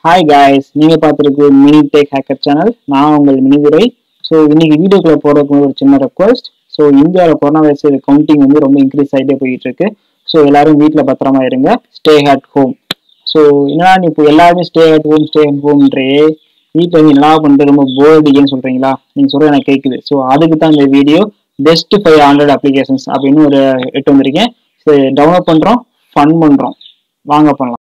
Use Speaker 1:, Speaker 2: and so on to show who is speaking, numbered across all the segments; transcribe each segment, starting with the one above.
Speaker 1: hi guys நீங்க பார்த்துருக்கு mini take hacker channel நான் உங்கள் மினிதுரை ஸோ இன்னைக்கு வீடியோக்குள்ள போறதுக்கு ஒரு சின்ன ரெக்வஸ்ட் ஸோ இந்தியாவில் கொரோனா வைரஸ் கவுண்டிங் வந்து ரொம்ப இன்க்ரீஸ் ஆகிட்டே போயிட்டு இருக்கு ஸோ எல்லாரும் வீட்டில் பத்திரமா இருங்க ஸ்டே அட் ஹோம் ஸோ என்னடா நீ இப்போ எல்லாருமே stay at home stay at ஹோம்ன்றே வீட்டில் வந்து என்ன பண்ணிட்டு ரொம்ப போர் அடிக்கன்னு சொல்றீங்களா நீங்க சொல்றது எனக்கு கேட்குது ஸோ அதுக்கு தான் இந்த video best five hundred applications அப்படின்னு ஒரு எட்டு வந்திருக்கேன் ஸோ டவுன்லோட் பண்றோம் ஃபன் பண்றோம் வாங்க பண்ணலாம்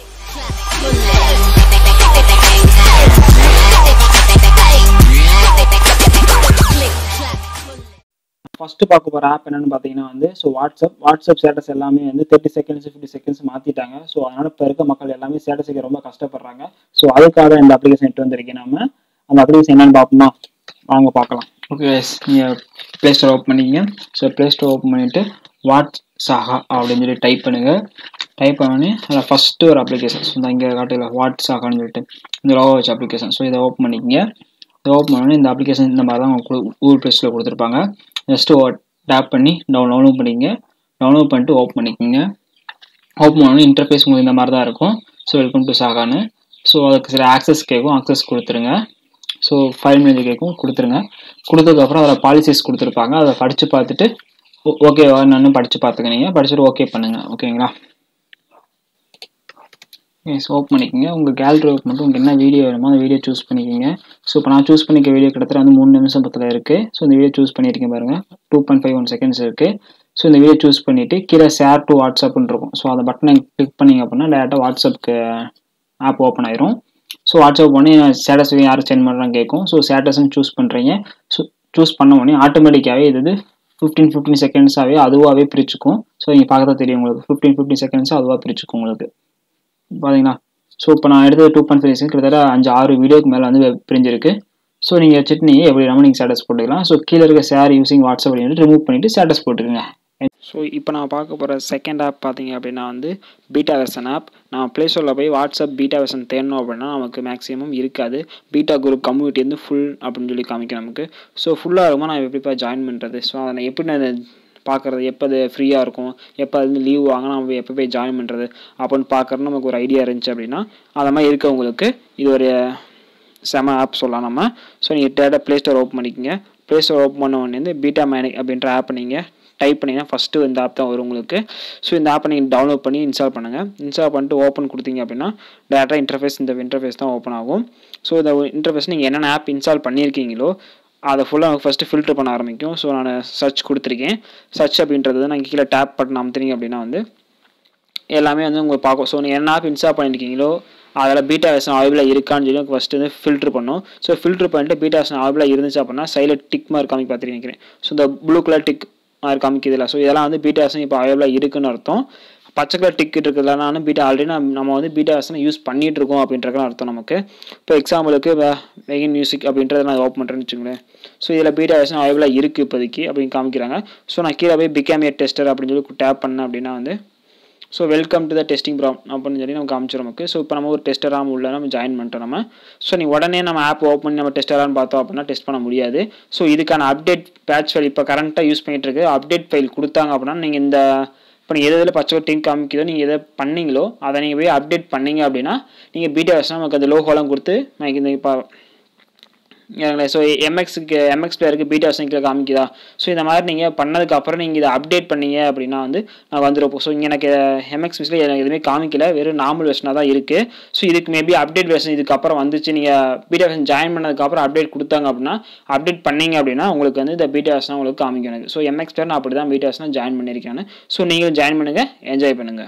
Speaker 1: ஃபர்ஸ்ட் பார்க்க போகிற ஆப் என்னன்னு பார்த்தீங்கன்னா வந்து ஸோ வாட்ஸ்அப் வாட்ஸ்அப் ஸ்டேட்டஸ் எல்லாமே வந்து தேர்ட்டி செகண்ட்ஸ் ஃபிஃப்டி செகண்ட்ஸ் மாற்றிட்டாங்க ஸோ அதனால இப்போ இருக்க மக்கள் எல்லாமே ஸ்டேட்டஸ் வைக்க ரொம்ப கஷ்டப்படுறாங்க ஸோ அதுக்காக இந்த அப்ளிகேஷன் எடுத்து வந்திருக்கேன் நம்ம அந்த அப்ளிகேஷன் என்னன்னு பார்ப்போமா வாங்க பார்க்கலாம் ஓகே நீங்கள் ப்ளே ஸ்டோர் ஓப்பன் பண்ணிக்கிங்க ஸோ ப்ளே ஸ்டோர் ஓப்பன் பண்ணிவிட்டு வாட்ஸ் சாகா அப்படின்னு சொல்லி டைப் பண்ணுங்கள் டைப் பண்ணி அதில் ஃபஸ்ட்டு ஒரு அப்ளிகேஷன் ஸோ இங்கே காட்டுல வாட்ஸ் சாகான்னு சொல்லிட்டு இந்த லோகோ வச்ச அப்ளிகேஷன் ஸோ இதை ஓப்பன் பண்ணிக்கிங்க இதை ஓப்பன் பண்ணி இந்த அப்ளிகேஷன் இந்த மாதிரி தான் கூகுள் ப்ளே ஸ்டோரில் கொடுத்துருப்பாங்க ஜஸ்ட்டு டேப் பண்ணி டவுன்லோடும் பண்ணிக்கங்க டவுன்லோட் பண்ணிட்டு ஓப்பன் பண்ணிக்கோங்க ஓப்பன் பண்ணி இன்டர்ஃபேஸ் உங்களுக்கு இந்த மாதிரி தான் இருக்கும் ஸோ வெல்கம் டு சாகான்னு ஸோ அதுக்கு சில ஆக்சஸ் கேட்கும் ஆக்சஸ் கொடுத்துருங்க ஸோ ஃபைல் மேனேஜ் கேட்கும் கொடுத்துருங்க கொடுத்ததுக்கப்புறம் அதில் பாலிசிஸ் கொடுத்துருப்பாங்க அதை படித்து பார்த்துட்டு ஓகே நான் படித்து பார்த்துக்கணீங்க படிச்சுட்டு ஓகே பண்ணுங்கள் ஓகேங்களா எஸ் ஓப்பன் பண்ணிக்கோங்க உங்கள் கேலரி ஓப்பன் பண்ணிட்டு உங்களுக்கு என்ன வீடியோ வேணுமோ அந்த வீடியோ சூஸ் பண்ணிக்கோங்க ஸோ இப்போ நான் சூஸ் பண்ணிக்க வீடியோ கிட்டத்தட்ட வந்து மூணு நிமிஷம் பத்தில் இருக்குது ஸோ இந்த வீடியோ சூஸ் பண்ணியிருக்கேன் பாருங்கள் two point five one seconds இருக்குது ஸோ இந்த வீடியோ சூஸ் பண்ணிவிட்டு கீழே ஷேர் டு வாட்ஸ்அப்னு இருக்கும் ஸோ அந்த பட்டனை கிளிக் பண்ணிங்க அப்படின்னா டேரெக்டாக வாட்ஸ்அப்க்கு ஆப் ஓப்பன் ஆயிரும் ஸோ வாட்ஸ்அப் பண்ணி ஸ்டேட்டஸ் யாரும் சென்ட் பண்ணுறாங்க கேட்கும் ஸோ ஸ்டேட்டஸ்ன்னு சூஸ் பண்ணுறீங்க ஸோ சூஸ் பண்ண உடனே ஆட்டோமேட்டிக்காகவே இது வந்து ஃபிஃப்டீன் ஃபிஃப்டின் செகண்ட்ஸாகவே அதுவாகவே பிரிச்சுக்கும் ஸோ நீங்கள் பார்க்க தெரியும் உங்களுக்கு ஃபிஃப்டீன் ஃபிஃப்டின் செகண்ட்ஸாக அதுவாக பிரிச்சுக்கும் உங்களுக்கு பார்த்தீங்களா ஸோ இப்போ நான் எடுத்தது டூ பாயிண்ட் ஃபைவ் கிட்டத்தட்ட அஞ்சு ஆறு வீடியோக்கு மேலே வந்து பிரிஞ்சிருக்கு ஸோ நீங்கள் வச்சுட்டு நீங்கள் எப்படி இல்லாமல் நீங்கள் ஸ்டேட்டஸ் போட்டுக்கலாம் ஸோ கீழே இருக்க ஷேர் யூசிங் வாட்ஸ்அப் அப்படின்னு ரிமூவ் பண்ணிவிட்டு ஸ்டேட்டஸ் போட்டுருங்க ஸோ இப்போ நான் பார்க்க போகிற செகண்ட் ஆப் பார்த்தீங்க அப்படின்னா வந்து பீட்டா வெர்சன் ஆப் நான் ப்ளே ஸ்டோரில் போய் வாட்ஸ்அப் பீட்டா வெர்சன் தேடணும் அப்படின்னா நமக்கு மேக்ஸிமம் இருக்காது பீட்டா குரூப் கம்யூனிட்டி வந்து ஃபுல் அப்படின்னு சொல்லி காமிக்கும் நமக்கு ஸோ ஃபுல்லாக இருக்குமோ நான் எப்படிப்பா ஜாயின் பண்ணுறது ஸோ அதை நான் எப்படி நான் பார்க்குறது எப்போ அது ஃப்ரீயாக இருக்கும் எப்போ அது லீவ் வாங்க நம்ம எப்போ போய் ஜாயின் பண்ணுறது அப்படின்னு பார்க்குறது நமக்கு ஒரு ஐடியா இருந்துச்சு அப்படின்னா அது மாதிரி இருக்கவங்களுக்கு இது ஒரு செம ஆப் சொல்லலாம் நம்ம ஸோ நீங்கள் டேட்டா ப்ளே ஸ்டோர் ஓப்பன் பண்ணிக்கோங்க ப்ளே ஸ்டோர் ஓப்பன் பண்ண உடனே வந்து பீட்டா மேனிக் அப்படின்ற ஆப் நீங்கள் டைப் பண்ணிங்கன்னா ஃபஸ்ட்டு இந்த ஆப் தான் வரும் உங்களுக்கு ஸோ இந்த ஆப்பை நீங்கள் டவுன்லோட் பண்ணி இன்ஸ்டால் பண்ணுங்கள் இன்ஸ்டால் பண்ணிட்டு ஓப்பன் கொடுத்தீங்க அப்படின்னா டேரெக்டாக இன்டர்ஃபேஸ் இந்த இன்டர்ஃபேஸ் தான் ஓப்பன் ஆகும் ஸோ இந்த இன்டர்ஃபேஸ் நீங்கள் என்னென்ன ஆப் இன்ஸ்டால் பண்ணியிருக்கீங்களோ அதை ஃபுல்லாக ஃபஸ்ட்டு ஃபில்ட்ரு பண்ண ஆரம்பிக்கும் ஸோ நான் சர்ச் கொடுத்துருக்கேன் சர்ச் அப்படின்றது நான் கீழே டேப் பட்டன் அமுத்துறீங்க அப்படின்னா வந்து எல்லாமே வந்து உங்களுக்கு பார்க்கும் ஸோ நீங்கள் என்ன ஆப் இன்ஸ்டால் பண்ணியிருக்கீங்களோ அதில் பீட்டா வெர்ஷன் அவைபிளாக இருக்கான்னு சொல்லி ஃபஸ்ட்டு வந்து ஃபில்ட்ரு பண்ணும் ஸோ ஃபில்ட்ரு பண்ணிட்டு பீட்டா வெர்ஷன் அவைபிளாக இருந்துச்சு அப்படின்னா சைடில் டிக் மார்க் காமிக்க பார்த்துட்டு நினைக்கிறேன் ஸோ இந்த ப்ளூ கலர் டிக் மார்க் காமிக்குதுல ஸோ இதெல்லாம் வந்து பீட்டா வெர்ஷன் இப்போ அவைபிளாக இருக்குன்னு அர்த்தம் பச்சை கலர் டிக்கெட் இருக்கிறதுனால பீட்டா ஆல்ரெடி நம்ம வந்து பீட்டா வெர்ஷனை யூஸ் பண்ணிட்டு இருக்கோம் அப்படின்றதுலாம் அர்த்தம் நமக்கு இப்போ எக்ஸாம்பிளுக்கு வெகின் மியூசிக் அப்படின்றத நான் ஓப்பன் பண்ணுறேன்னு வச்சுக்கோங்களேன் ஸோ இதில் பீட்டா வெர்ஷன் அவைபிளாக இருக்குது இப்போதைக்கு அப்படின்னு காமிக்கிறாங்க ஸோ நான் கீழே போய் பிகாம் ஏ டெஸ்டர் அப்படின்னு சொல்லி டேப் பண்ணேன் அப்படின்னா வந்து so welcome to the testing program அப்படின்னு சொல்லி நமக்கு காமிச்சிடும் நமக்கு ஸோ இப்போ நம்ம ஒரு டெஸ்டராக உள்ள நம்ம ஜாயின் பண்ணிட்டோம் நம்ம ஸோ நீ உடனே நம்ம ஆப் ஓப்பன் பண்ணி நம்ம டெஸ்டரான்னு பார்த்தோம் அப்படின்னா டெஸ்ட் பண்ண முடியாது ஸோ இதுக்கான அப்டேட் பேட்ச் ஃபைல் இப்போ கரண்ட்டாக யூஸ் பண்ணிட்டு இருக்கு அப்டேட் ஃபைல் கொடுத்தாங்க அப்படின்னா நீங்கள் இந்த இப்போ நீங்கள் எது எதில் பச்சை டிங் காமிக்குதோ நீங்கள் எதை பண்ணீங்களோ அதை நீங்கள் போய் அப்டேட் பண்ணீங்க அப்படின்னா நீங்கள் பீட்டா வெர்ஷன் நமக்கு அந்த லோகோலாம் கொடுத்து எனக்கு இந்த இப்போ ஸோ எம்எக்ஸுக்கு எம்எக்ஸ் பிளேயருக்கு பீட்டா வெர்ஷன் கீழே காமிக்குதா ஸோ இந்த மாதிரி நீங்கள் பண்ணதுக்கு அப்புறம் நீங்கள் இதை அப்டேட் பண்ணீங்க அப்படின்னா வந்து நான் வந்துடும் ஸோ இங்கே எனக்கு எம்எக்ஸ் மிஸ்ல எனக்கு எதுவுமே காமிக்கல வெறும் நார்மல் வெர்ஷனாக தான் இருக்குது ஸோ இதுக்கு மேபி அப்டேட் வெர்ஷன் இதுக்கப்புறம் வந்துச்சு நீங்கள் பீட்டா வெர்ஷன் ஜாயின் பண்ணதுக்கப்புறம் அப்டேட் கொடுத்தாங்க அப்படின்னா அப்டேட் பண்ணீங்க அப்படின்னா உங்களுக்கு வந்து இந்த பீட்டா வெர்ஷன் உங்களுக்கு காமிக்கும் எனக்கு ஸோ எம்எக்ஸ் பிளேயர் நான் அப்படி தான் பீட்டா வெர்ஷன் ஜாயின் பண்ணியிருக்கேன் ஸோ நீங்களும் ஜாயின் பண்ணுங்கள் என்ஜாய் பண்ணுங்கள்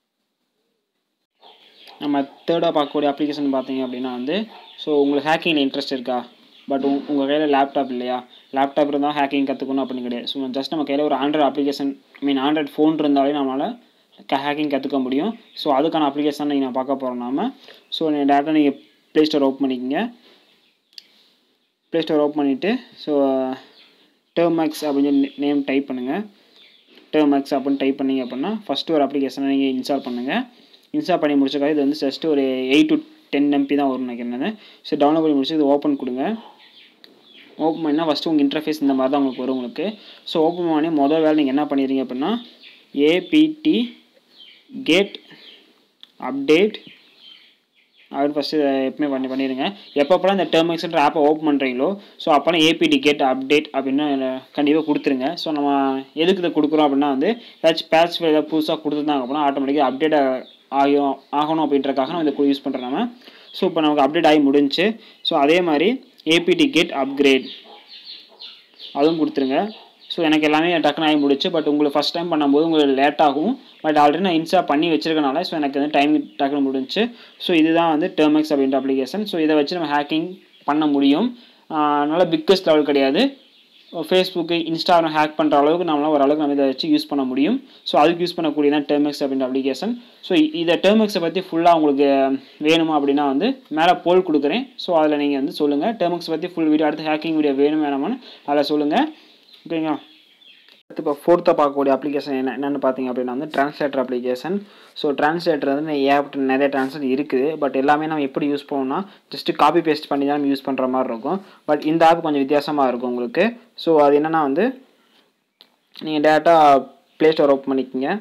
Speaker 1: நம்ம தேர்டாக பார்க்கக்கூடிய அப்ளிகேஷன் பார்த்தீங்க அப்படின்னா வந்து ஸோ உங்களுக்கு ஹேக்கிங்கில் இன்ட்ரெஸ்ட் இருக்கா பட் உங்கள் கையில் லேப்டாப் இல்லையா லேப்டாப் இருந்தால் ஹேக்கிங் கற்றுக்கணும் அப்படின்னு கிடையாது ஸோ ஜஸ்ட் நம்ம கையில் ஒரு Android application I mean Android phone இருந்தாலே நம்மளால் ஹேக்கிங் கற்றுக்க முடியும் ஸோ அதுக்கான அப்ளிகேஷன் நீங்கள் நான் பார்க்க போகிறோம் நாம ஸோ நீங்கள் டேரெக்டாக நீங்கள் ப்ளே ஸ்டோர் ஓப்பன் பண்ணிக்கோங்க ப்ளே ஸ்டோர் ஓப்பன் பண்ணிவிட்டு ஸோ டேர்மேக்ஸ் அப்படின்னு சொல்லி நேம் டைப் பண்ணுங்கள் டேர்மேக்ஸ் அப்படின்னு டைப் பண்ணிங்க அப்படின்னா ஃபஸ்ட்டு ஒரு அப்ளிகேஷனை நீங்கள் இன்ஸ்டால் பண்ணுங்கள் இன்ஸ்டால் பண்ணி முடிச்சக்காக இது வந்து ஜஸ்ட் ஒரு எயிட் டு டென் எம்பி தான் வரும் நினைக்கிறேன் ஸோ டவுன்லோட் பண்ணி முடிச்சு இது ஓப்பன் கொடுங்க ஓப்பன் பண்ணால் ஃபஸ்ட்டு உங்கள் இன்டர்ஃபேஸ் இந்த மாதிரி தான் உங்களுக்கு வரும் உங்களுக்கு ஸோ ஓப்பன் பண்ணி மொதல் வேலை நீங்கள் என்ன பண்ணிடுறீங்க அப்படின்னா ஏபிடி கேட் அப்டேட் அவர் ஃபஸ்ட்டு எப்பவுமே பண்ணி பண்ணிடுங்க எப்பப்போலாம் இந்த டேர்ம் எக்ஸ்ன்ற ஆப்பை ஓப்பன் பண்ணுறீங்களோ ஸோ அப்போலாம் ஏபிடி கேட் அப்டேட் அப்படின்னு கண்டிப்பாக கொடுத்துருங்க ஸோ நம்ம எதுக்கு இதை கொடுக்குறோம் அப்படின்னா வந்து ஏதாச்சும் பேட்ச் ஏதாவது புதுசாக கொடுத்துருந்தாங்க அப்படின்னா ஆட்டோமேட்டிக்காக அப்டேட் ஆகும் ஆகணும் அப்படின்றக்காக நம்ம இதை யூஸ் பண்ணுறோம் நம்ம ஸோ இப்போ நமக்கு அப்டேட் ஆகி முடிஞ்சு ஸோ அதே மாதிரி ஏபிடி கேட் அப்கிரேட் அதுவும் கொடுத்துருங்க ஸோ எனக்கு எல்லாமே டக்குன்னு ஆகி முடிச்சு பட் உங்களுக்கு ஃபஸ்ட் டைம் பண்ணும்போது உங்களுக்கு லேட் ஆகும் பட் ஆல்ரெடி நான் இன்ஸ்டா பண்ணி வச்சிருக்கனால ஸோ எனக்கு வந்து டைம் டக்குன்னு முடிஞ்சு ஸோ இதுதான் வந்து டேர்மெக்ஸ் அப்படின்ற அப்ளிகேஷன் ஸோ இதை வச்சு நம்ம ஹேக்கிங் பண்ண முடியும் அதனால் பிக்கஸ்ட் லெவல் கிடையாது ஃபேஸ்புக்கு இன்ஸ்டாகிராம் ஹேக் பண்ணுற அளவுக்கு நம்மளால் ஓரளவுக்கு நம்ம இதை வச்சு யூஸ் பண்ண முடியும் ஸோ அதுக்கு யூஸ் பண்ணக்கூடிய தான் டேர்மெக்ஸ் அப்படின்ற அப்ளிகேஷன் ஸோ இதை டேர்மெக்ஸை பற்றி ஃபுல்லாக உங்களுக்கு வேணுமா அப்படின்னா வந்து மேலே போல் கொடுக்குறேன் ஸோ அதில் நீங்கள் வந்து சொல்லுங்கள் டேர்மெக்ஸ் பற்றி ஃபுல் வீடியோ அடுத்து ஹேக்கிங் வீடியோ வேணும் வேணாமான்னு அதில் சொல்லுங்கள் ஓகேங்களா அடுத்து இப்போ ஃபோர்த்தாக பார்க்கக்கூடிய அப்ளிகேஷன் என்ன என்னென்னு பார்த்தீங்க அப்படின்னா வந்து ட்ரான்ஸ்லேட்டர் அப்ளிகேஷன் ஸோ ட்ரான்ஸ்லேட்டர் வந்து ஏகப்பட்ட நிறைய ட்ரான்ஸ்லேட் இருக்குது பட் எல்லாமே நம்ம எப்படி யூஸ் பண்ணோம்னா ஜஸ்ட்டு காப்பி பேஸ்ட் பண்ணி தான் யூஸ் பண்ணுற மாதிரி இருக்கும் பட் இந்த ஆப் கொஞ்சம் வித்தியாசமாக இருக்கும் உங்களுக்கு ஸோ அது என்னென்னா வந்து நீங்கள் டேரெக்டாக ப்ளே ஸ்டோர் ஓப்பன் பண்ணிக்கோங்க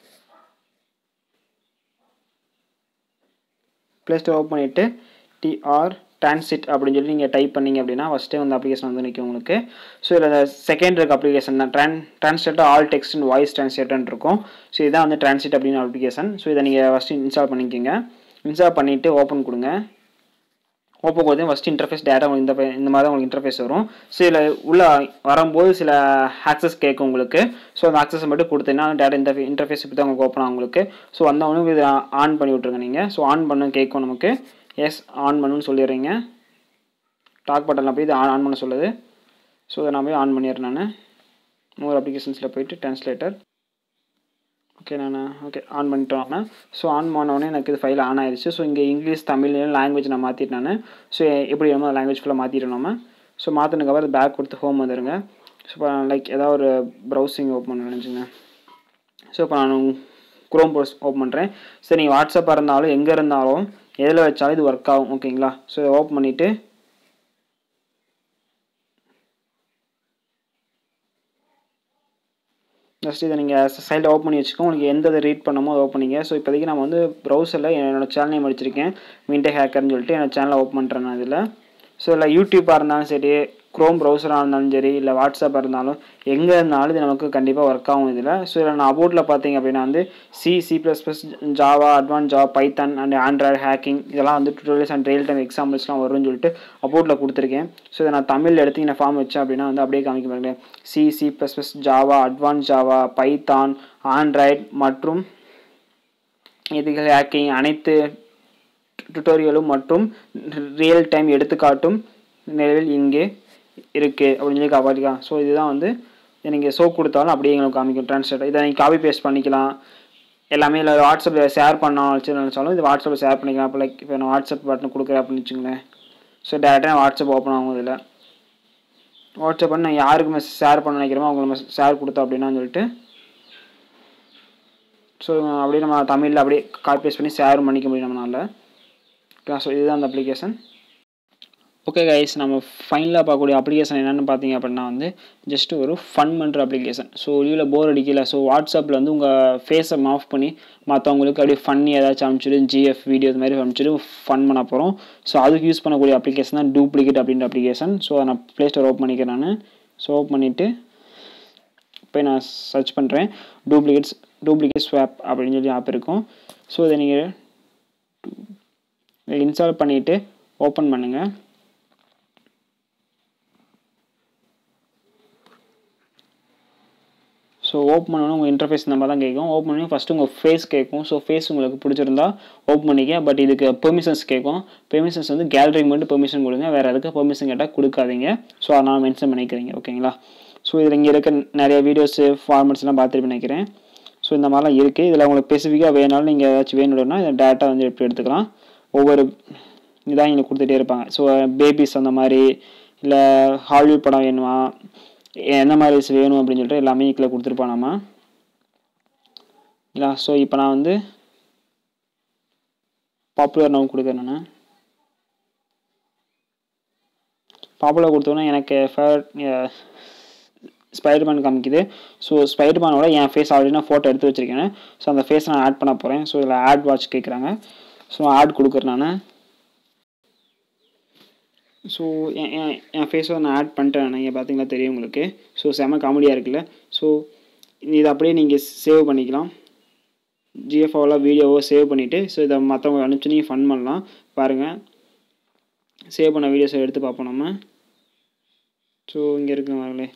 Speaker 1: ப்ளே ஸ்டோர் ஓப்பன் பண்ணிவிட்டு டிஆர் டிரான்சிட் அப்படின்னு சொல்லி நீங்கள் டைப் பண்ணிங்க அப்படின்னா ஃபஸ்ட்டே வந்து அப்ளிகேஷன் வந்து நிற்கும் உங்களுக்கு ஸோ இதில் செகண்ட் இருக்க அப்ளிகேஷன் தான் ட்ரான் translator all text and voice ட்ரான்ஸ்லேட்டர்னு இருக்கும் ஸோ இதான் வந்து டிரான்சிட் அப்படின்னு அப்ளிகேஷன் ஸோ இதை நீங்கள் ஃபஸ்ட்டு இன்ஸ்டால் பண்ணிக்கோங்க இன்ஸ்டால் பண்ணிவிட்டு ஓப்பன் கொடுங்க ஓப்பன் கொடுத்து ஃபஸ்ட் இன்டர்ஃபேஸ் டேட்டா உங்களுக்கு இந்த இந்த மாதிரி தான் உங்களுக்கு இன்டர்ஃபேஸ் வரும் ஸோ இதில் உள்ள வரும்போது சில ஆக்சஸ் கேட்கும் உங்களுக்கு ஸோ அந்த ஆக்சஸ் மட்டும் கொடுத்தீங்கன்னா டேட்டா இந்த இன்டர்ஃபேஸ் இப்படி தான் உங்களுக்கு ஓப்பன் ஆகும் உங்களுக்கு ஸோ வந்தவொடனே இதை ஆன் பண்ணி விட்ருங்க நீங்கள் ஸோ ஆன் பண்ண கேட்கும் நமக்கு எஸ் ஆன் பண்ணுன்னு சொல்லிடுறீங்க டாக் பட்டனில் போய் இது ஆன் ஆன் பண்ண சொல்லுது ஸோ இதை நான் போய் ஆன் பண்ணிடுறேன் நான் மோர் அப்ளிகேஷன்ஸில் போயிட்டு டிரான்ஸ்லேட்டர் ஓகே நான் ஓகே ஆன் பண்ணிட்டோம் ஸோ ஆன் பண்ணோடனே எனக்கு இது ஃபைல் ஆன் ஆயிடுச்சு ஸோ இங்கே இங்கிலீஷ் தமிழ் லாங்குவேஜ் நான் மாற்றிட்டேன் நான் ஸோ எப்படி வேணுமோ லாங்குவேஜ் ஃபுல்லாக மாற்றிட்டோம் நம்ம ஸோ மாற்றினதுக்கப்புறம் பேக் கொடுத்து ஹோம் வந்துடுங்க ஸோ இப்போ லைக் ஏதாவது ஒரு ப்ரௌசிங் ஓப்பன் பண்ண நினச்சிங்க ஸோ இப்போ நான் குரோம் ப்ரௌஸ் ஓப்பன் பண்ணுறேன் சரி நீங்கள் வாட்ஸ்அப்பாக இருந்தாலும் எங்கே இருந்தாலும் எதில் வச்சாலும் இது ஒர்க் ஆகும் ஓகேங்களா ஸோ இதை ஓப்பன் பண்ணிவிட்டு ஜஸ்ட் இதை நீங்கள் சைடில் ஓப்பன் பண்ணி வச்சுக்கோ உங்களுக்கு எந்த இதை ரீட் பண்ணமோ அதை ஓப்பன் பண்ணிங்க ஸோ இப்போதைக்கு நான் வந்து ப்ரௌசரில் என்னோடய சேனல் நேம் அடிச்சிருக்கேன் விண்டே ஹேக்கர்னு சொல்லிட்டு என்னோடய சேனலை ஓப்பன் பண்ணுறேன் நான் இதில் ஸோ இல்லை யூடியூப்பாக இருந்தாலும் சரி க்ரோம் ப்ரௌசராக இருந்தாலும் சரி இல்லை வாட்ஸ்அப்பாக இருந்தாலும் எங்கே இருந்தாலும் இது நமக்கு கண்டிப்பாக ஒர்க் ஆகும் இதில் ஸோ இதில் நான் அபோட்டில் பார்த்தீங்க அப்படின்னா வந்து C C plus plus Java advance Java Python and Android hacking இதெல்லாம் வந்து டுட்டோரியல்ஸ் அண்ட் ரியல் டைம் எக்ஸாம்பிள்ஸ்லாம் வரும்னு சொல்லிட்டு அபோட்டில் கொடுத்துருக்கேன் ஸோ இதை நான் தமிழ் எடுத்து நான் ஃபார்ம் வச்சேன் அப்படின்னா வந்து அப்படியே காமிக்க மாட்டேன் C C plus plus Java advance Java Python Android மற்றும் இதுகள் ஹேக்கிங் அனைத்து டுட்டோரியலும் மற்றும் ரியல் டைம் எடுத்துக்காட்டும் நிலையில் இங்கே இருக்குது அப்படின்னு சொல்லி காப்பாற்றிக்கலாம் ஸோ இதுதான் வந்து நீங்கள் சோ கொடுத்தாலும் அப்படியே எங்களுக்கு காமிக்கும் ட்ரான்ஸ்லேட் இதை நீங்கள் காப்பி பேஸ்ட் பண்ணிக்கலாம் எல்லாமே இல்லை வாட்ஸ்அப்பில் ஷேர் பண்ண நினச்சாலும் இது வாட்ஸ்அப்பில் ஷேர் பண்ணிக்கலாம் இப்போ லைக் இப்போ நான் வாட்ஸ்அப் பட்டன் கொடுக்குறேன் அப்படின்னு வச்சுங்களேன் ஸோ டேரெக்டாக வாட்ஸ்அப் ஓப்பன் ஆகும் இதில் வாட்ஸ்அப் பண்ணி நான் யாருக்கு மெசேஜ் ஷேர் பண்ண நினைக்கிறோமோ அவங்க மெசேஜ் ஷேர் கொடுத்தோம் அப்படின்னா சொல்லிட்டு ஸோ அப்படியே நம்ம தமிழில் அப்படியே காப்பி பேஸ்ட் பண்ணி ஷேர் பண்ணிக்க முடியும் நம்மளால் ஓகே ஸோ இதுதான் அந்த அப்ளிகேஷன் ஓகே கைஸ் நம்ம ஃபைனலாக பார்க்கக்கூடிய அப்ளிகேஷன் என்னென்னு பார்த்தீங்க அப்படின்னா வந்து ஜஸ்ட் ஒரு ஃபன் பண்ணுற அப்ளிகேஷன் ஸோ லீவில் போர் அடிக்கல ஸோ வாட்ஸ்அப்பில் வந்து உங்கள் ஃபேஸை ஆஃப் பண்ணி மற்றவங்களுக்கு அப்படியே ஃபன்னி ஏதாச்சும் அனுப்பிச்சிட்டு ஜிஎஃப் வீடியோ இது மாதிரி அனுப்பிச்சிட்டு ஃபன் பண்ண போகிறோம் ஸோ அதுக்கு யூஸ் பண்ணக்கூடிய அப்ளிகேஷன் தான் டூப்ளிகேட் அப்படின்ற அப்ளிகேஷன் ஸோ அதை நான் ப்ளே ஸ்டோர் ஓப்பன் பண்ணிக்கிறேன் நான் ஸோ ஓப்பன் பண்ணிவிட்டு போய் நான் சர்ச் பண்ணுறேன் டூப்ளிகேட்ஸ் டூப்ளிகேட் ஸ்வாப் அப்படின்னு சொல்லி ஆப் இருக்கும் ஸோ இதை நீங்கள் இன்ஸ்டால் பண்ணிவிட்டு ஓப்பன் பண்ணுங்கள் ஸோ ஓப்பன் பண்ணணும் உங்கள் இன்டர்ஃபேஸ் இந்த மாதிரி தான் கேட்கும் ஓப்பன் பண்ணி ஃபஸ்ட்டு உங்கள் ஃபேஸ் கேட்கும் ஸோ ஃபேஸ் உங்களுக்கு பிடிச்சிருந்தா ஓப்பன் பண்ணிக்க பட் இதுக்கு பெர்மிஷன்ஸ் கேட்கும் பெர்மிஷன்ஸ் வந்து கேலரிக்கு மட்டும் பெர்மிஷன் கொடுங்க வேறு எதுக்கு பெர்மிஷன் கேட்டால் கொடுக்காதீங்க ஸோ அதை நான் மென்ஷன் பண்ணிக்கிறீங்க ஓகேங்களா ஸோ இதில் இங்கே இருக்க நிறைய வீடியோஸு ஃபார்மெட்ஸ்லாம் பார்த்துட்டு நினைக்கிறேன் ஸோ இந்த மாதிரிலாம் இருக்குது இதில் உங்களுக்கு ஸ்பெசிஃபிக்காக வேணாலும் நீங்கள் ஏதாச்சும் வேணும்னா இதை டேட்டா வந்து எப்படி எடுத்துக்கலாம் ஒவ்வொரு இதாக இங்கே கொடுத்துட்டே இருப்பாங்க ஸோ பேபிஸ் அந்த மாதிரி இல்லை ஹாலிவுட் படம் வேணுமா எந்த மாதிரி வேணும் அப்படின்னு சொல்லிட்டு எல்லாமே இதில் கொடுத்துருப்போம் நம்ம இல்லை ஸோ இப்போ நான் வந்து பாப்புலர் நோம் கொடுக்குறேன் நான் பாப்புலர் கொடுத்தோன்னா எனக்கு ஃபேவரட் ஸ்பைடர்மேன் காமிக்குது ஸோ ஸ்பைடர்மேனோட என் ஃபேஸ் ஆல்ரெடி நான் ஃபோட்டோ எடுத்து வச்சுருக்கேன் ஸோ அந்த ஃபேஸ் நான் ஆட் பண்ண போகிறேன் ஸோ இதில் ஆட் வாட்ச் கேட்குறாங்க ஸோ ஆட் கொடுக்குறேன் நான்
Speaker 2: ஸோ என் என் என் ஃபேஸை நான் ஆட் பண்ணிட்டேன் நீங்கள் பார்த்தீங்களா தெரியும் உங்களுக்கு ஸோ செம காமெடியாக இருக்குல்ல ஸோ இதை அப்படியே நீங்கள் சேவ் பண்ணிக்கலாம் ஜிஎஃப்ஓவில் வீடியோவோ சேவ் பண்ணிவிட்டு ஸோ இதை மற்றவங்க அனுப்பிச்சு நீங்கள் ஃபன் பண்ணலாம் பாருங்கள் சேவ் பண்ண வீடியோஸை எடுத்து பார்ப்போம் நம்ம ஸோ இங்கே இருக்குங்க பாருங்களே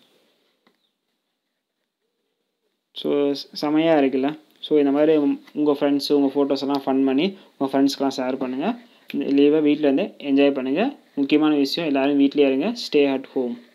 Speaker 2: ஸோ செமையாக இருக்குல்ல ஸோ இந்த மாதிரி உங்கள் ஃப்ரெண்ட்ஸு உங்கள் ஃபோட்டோஸ் எல்லாம் ஃபன் பண்ணி உங்கள் ஃப்ரெண்ட்ஸ்க்கெலாம் ஷேர் பண்ணுங்கள் இந்த லீவை வீட்டிலேருந்து என்ஜாய் பண்ணுங்கள் முக்கியமான விஷயம் எல்லோரும் வீட்லேயே இருங்க ஸ்டே அட் ஹோம்